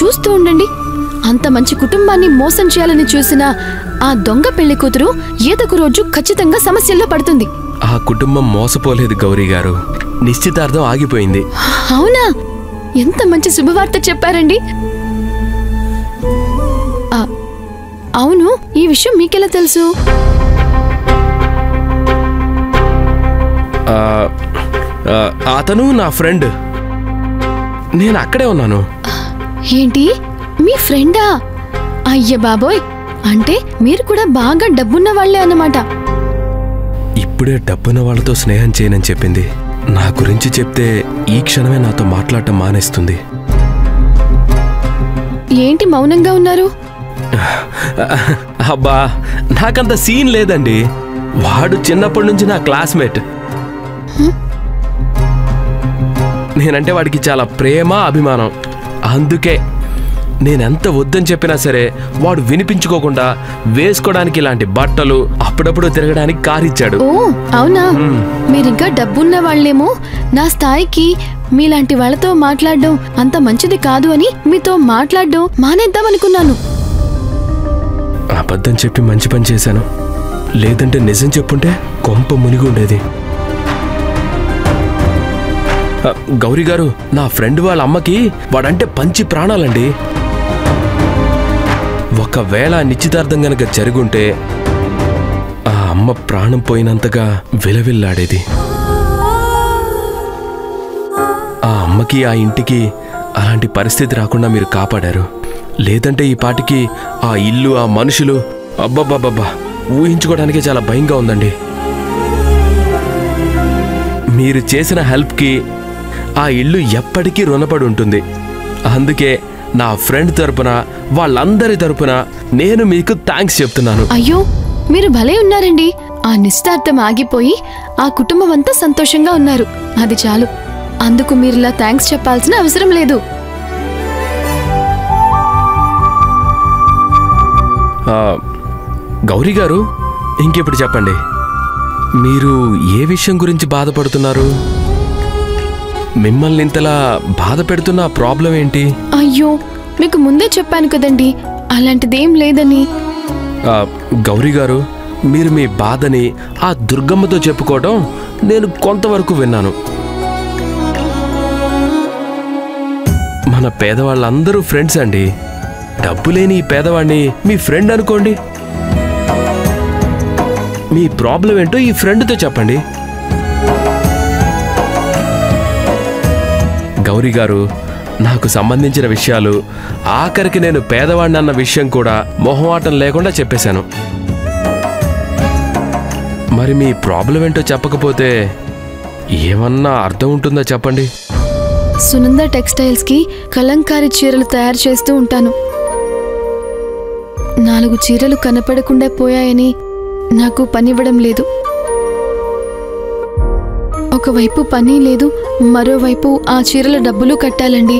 చూస్తూ ఉండండి అంత మంచి కుటుంబాన్ని మోసం చేయాలని చూసిన ఆ దొంగ పెళ్లి కూతురు ఏదొక రోజు ఖచ్చితంగా సమస్యల్లో పడుతుంది ఆ కుటుంబం మోసపోలేదు గౌరీ గారు నిశ్చితార్థం ఆగిపోయింది అవునా ఎంత మంచి శుభవార్త చెప్పారండి ఆ, అవును ఈ విషయం మీకెలా తెలుసు ఆ, ఆ, అతను నా ఫ్రెండ్ నేను అక్కడే ఉన్నాను ఏంటి మీ ఫ్రెండా అయ్య బాబోయ్ అంటే మీరు కూడా బాగా డబ్బున్న వాళ్ళే అన్నమాట ఇప్పుడే డబ్బున్న వాళ్ళతో స్నేహం చేయనని చెప్పింది నా గురించి చెప్తే ఈ క్షణమే నాతో మాట్లాడటం మానేస్తుంది ఏంటి మౌనంగా ఉన్నారు అబ్బా నాకంత సీన్ లేదండి వాడు చిన్నప్పటి నుంచి నా క్లాస్మేట్ నేనంటే వాడికి చాలా ప్రేమ అభిమానం అందుకే నేనెంత వద్దని చెప్పినా సరే వాడు వినిపించుకోకుండా వేసుకోవడానికి ఇలాంటి బట్టలు అప్పుడప్పుడు తిరగడానికి కారిచ్చాడు ఓ అవునా మీరింకా డబ్బున్న వాళ్ళేమో నా స్థాయికి మీలాంటి వాళ్ళతో మాట్లాడడం అంత మంచిది కాదు అని మీతో మాట్లాడడం మానేద్దాం అనుకున్నాను అబద్ధం చెప్పి మంచి పని చేశాను లేదంటే నిజం చెప్పుంటే కొంప మునిగి ఉండేది ఆ, గౌరీ గారు నా ఫ్రెండ్ వాళ్ళ అమ్మకి వాడంటే పంచి ప్రాణాలండి ఒకవేళ ఆ నిశ్చితార్థం గనక జరుగుంటే ఆ అమ్మ ప్రాణం పోయినంతగా విలవిల్లాడేది ఆ అమ్మకి ఆ ఇంటికి అలాంటి పరిస్థితి రాకుండా మీరు కాపాడారు లేదంటే ఈ పాటికి ఆ ఇల్లు ఆ మనుషులు అబ్బబ్బబ్బబ్బా ఊహించుకోవడానికే చాలా భయంగా ఉందండి మీరు చేసిన హెల్ప్కి ఆ ఇల్లు ఎప్పటికీ రుణపడి ఉంటుంది అందుకే నా ఫ్రెండ్ తరపున వాళ్ళందరి తరపున నేను మీకు థ్యాంక్స్ చెప్తున్నాను అయ్యో మీరు భలే ఉన్నారండి ఆ నిశ్చితార్థం ఆగిపోయి ఆ కుటుంబం అంతా సంతోషంగా ఉన్నారు అది చాలు అందుకు మీరిలా థ్యాంక్స్ చెప్పాల్సిన అవసరం లేదు ఆ, గౌరీ గారు ఇంకెప్పుడు చెప్పండి మీరు ఏ విషయం గురించి బాధపడుతున్నారు మిమ్మల్ని ఇంతలా బాధ పెడుతున్న ప్రాబ్లం ఏంటి అయ్యో మీకు ముందే చెప్పాను కదండి అలాంటిదేం లేదని ఆ, గౌరీ గారు మీరు మీ బాధని ఆ దుర్గమ్మతో చెప్పుకోవడం నేను కొంతవరకు విన్నాను మన పేదవాళ్ళందరూ ఫ్రెండ్స్ అండి డబ్బు లేని ఈ పేదవాడిని మీ ఫ్రెండ్ అనుకోండి మీ ప్రాబ్లం ఏంటో ఈ ఫ్రెండ్తో చెప్పండి గౌరీ గారు నాకు సంబంధించిన విషయాలు ఆఖరికి నేను పేదవాడిని అన్న విషయం కూడా మొహమాటం లేకుండా చెప్పేశాను మరి మీ ప్రాబ్లం ఏంటో చెప్పకపోతే ఏమన్నా అర్థం ఉంటుందో చెప్పండి సునంద టెక్స్టైల్స్ కి కలంకారీ చీరలు తయారు చేస్తూ ఉంటాను నాలుగు చీరలు కనపడకుండా పోయాయని నాకు పనివ్వడం లేదు ఒకవైపు పని లేదు మరోవైపు ఆ చీరల డబ్బులు కట్టాలండి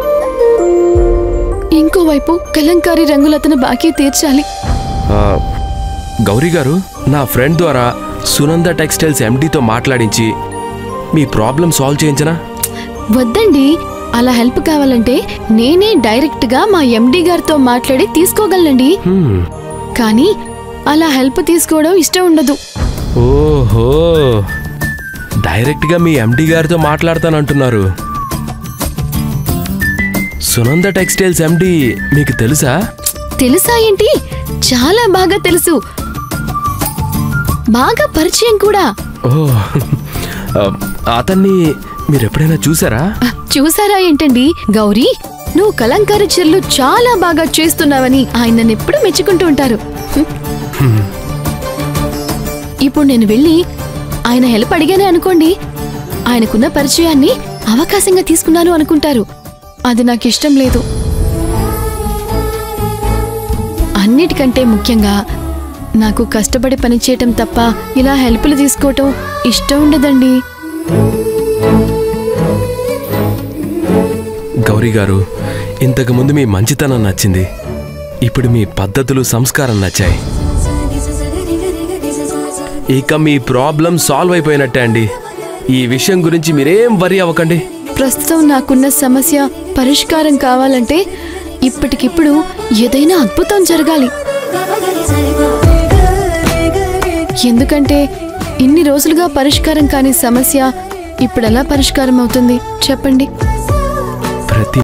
ఇంకోవైపు కలంకారీ రంగులతను బాకీ తీర్చాలి ఆ, గౌరీ గారు నా ఫ్రెండ్ ద్వారా సునంద టెక్స్టైల్స్ ఎండీతో మాట్లాడించి మీ ప్రాబ్లం సాల్వ్ చేయించనా వద్దండి అలా హెల్ప్ కావాలంటే నేనే డైరెక్ట్ గా మా ఎండి గారితో మాట్లాడి తీసుకోగలనండి హ్మ్. కానీ అలా హెల్ప్ తీసుకోవడం ఇష్టం ఉండదు ఓహో డైరెక్ట్గా మీ ఎండి గారితో మాట్లాడతానంటున్నారు సునంద టెక్స్టైల్స్ ఎండి మీకు తెలుసా తెలుసా ఏంటి చాలా బాగా తెలుసు బాగా పరిచయం కూడా ఓ ఆ, అతన్ని మీరు ఎప్పుడైనా చూసారా ఆ, చూసారా ఏంటండి గౌరీ నువ్వు కలంకారీ చీరలు చాలా బాగా చేస్తున్నావని ఆయన నన్ను ఎప్పుడు మెచ్చుకుంటూ ఉంటారు హ్మ్. ఇప్పుడు నేను వెళ్ళి ఆయన హెల్ప్ అడిగానే అనుకోండి ఆయనకున్న పరిచయాన్ని అవకాశంగా తీసుకున్నాను అనుకుంటారు అది నాకు ఇష్టం లేదు అన్నిటికంటే ముఖ్యంగా నాకు కష్టపడి పనిచేయటం తప్ప ఇలా హెల్ప్లు తీసుకోవటం ఇష్టం ఉండదండి గౌరీ గారు ఇంతకుముందు మీ మంచితనం నచ్చింది ఇప్పుడు మీ పద్ధతులు సంస్కారం నచ్చాయి ఇక మీ ప్రాబ్లం సాల్వ్ అయిపోయినట్టే అండి ఈ విషయం గురించి మీరేం వరి అవ్వకండి ప్రస్తుతం నాకున్న సమస్య పరిష్కారం కావాలంటే ఇప్పటికిప్పుడు ఏదైనా అద్భుతం జరగాలి ఎందుకంటే ఇన్ని రోజులుగా పరిష్కారం కాని సమస్య ఇప్పుడెలా పరిష్కారం అవుతుంది చెప్పండి ప్రతి